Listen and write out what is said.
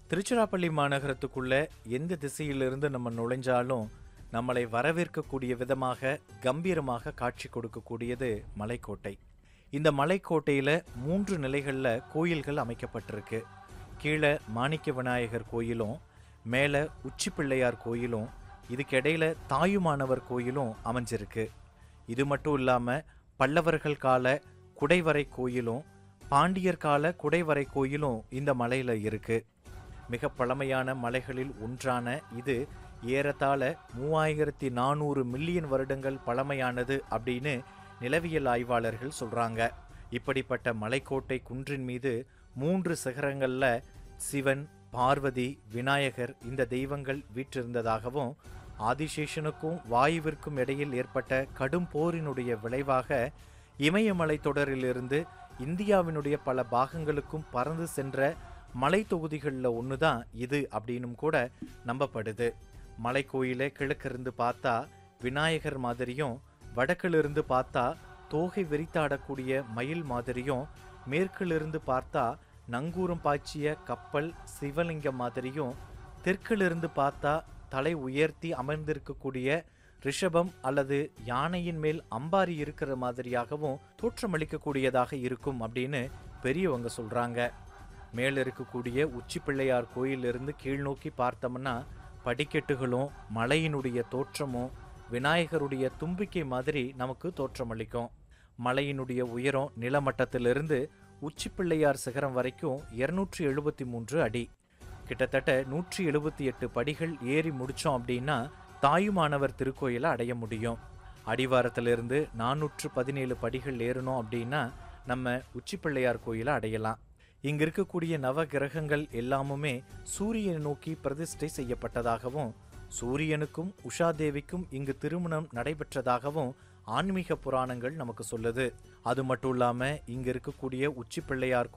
திருச்சிராப்பள்ளி மாநகரத்துக்குள்ள எந்த திசையிலிருந்து நம்ம நுழைஞ்சாலும் நம்மளை வரவேற்கக்கூடிய விதமாக கம்பீரமாக காட்சி கொடுக்கக்கூடியது மலைக்கோட்டை இந்த மலைக்கோட்டையில மூன்று நிலைகள்ல கோயில்கள் அமைக்கப்பட்டிருக்கு கீழே மாணிக்க விநாயகர் கோயிலும் மேலே உச்சி பிள்ளையார் கோயிலும் இதுக்கிடையில தாயுமானவர் கோயிலும் அமைஞ்சிருக்கு இது மட்டும் இல்லாம பல்லவர்கள் கால குடைவரை கோயிலும் பாண்டியர் கால குடைவரை கோயிலும் இந்த மலையில இருக்கு மிக பழமையான மலைகளில் ஒன்றான இது ஏறத்தாழ மூவாயிரத்தி நானூறு மில்லியன் வருடங்கள் பழமையானது அப்படின்னு நிலவியல் ஆய்வாளர்கள் சொல்றாங்க இப்படிப்பட்ட மலைக்கோட்டை குன்றின் மீது மூன்று சிகரங்கள்ல சிவன் பார்வதி விநாயகர் இந்த தெய்வங்கள் வீற்றிருந்ததாகவும் ஆதிசேஷனுக்கும் வாயுவிற்கும் இடையில் ஏற்பட்ட கடும் போரினுடைய விளைவாக இமயமலை தொடரிலிருந்து இந்தியாவினுடைய பல பாகங்களுக்கும் பறந்து சென்ற மலை தொகுதிகளில் ஒன்று தான் இது அப்படின்னும் கூட நம்பப்படுது மலைக்கோயிலை கிழக்கிருந்து பார்த்தா விநாயகர் மாதிரியும் வடக்கிலிருந்து பார்த்தா தோகை விரித்தாடக்கூடிய மயில் மாதிரியும் மேற்கிலிருந்து பார்த்தா நங்கூரம் பாய்ச்சிய கப்பல் சிவலிங்கம் மாதிரியும் தெற்கிலிருந்து பார்த்தா தலை உயர்த்தி அமர்ந்திருக்கக்கூடிய ரிஷபம் அல்லது யானையின் மேல் அம்பாரி இருக்கிற மாதிரியாகவும் தோற்றமளிக்கக்கூடியதாக இருக்கும் அப்படின்னு பெரியவங்க சொல்றாங்க மேல இருக்கக்கூடிய உச்சி பிள்ளையார் கோயிலிருந்து கீழ் நோக்கி பார்த்தோம்னா படிக்கட்டுகளும் மலையினுடைய தோற்றமும் விநாயகருடைய தும்பிக்கை மாதிரி நமக்கு தோற்றமளிக்கும் மலையினுடைய உயரம் நிலமட்டத்திலிருந்து உச்சி பிள்ளையார் சிகரம் வரைக்கும் இருநூற்றி எழுபத்தி மூன்று அடி கிட்டத்தட்ட நூற்றி எழுபத்தி எட்டு படிகள் ஏறி முடிச்சோம் அப்படின்னா தாயுமானவர் திருக்கோயிலை அடைய முடியும் அடிவாரத்திலிருந்து நானூற்று பதினேழு படிகள் ஏறணும் அப்படின்னா நம்ம உச்சி பிள்ளையார் கோயிலை அடையலாம் இங்க இருக்கக்கூடிய நவ கிரகங்கள் எல்லாமுமே சூரியனை நோக்கி பிரதிஷ்டை செய்யப்பட்டதாகவும் சூரியனுக்கும் உஷாதேவிக்கும் இங்கு திருமணம் நடைபெற்றதாகவும் ஆன்மீக புராணங்கள் நமக்கு சொல்லுது அது மட்டும் இல்லாம இங்க இருக்கக்கூடிய உச்சி பிள்ளையார்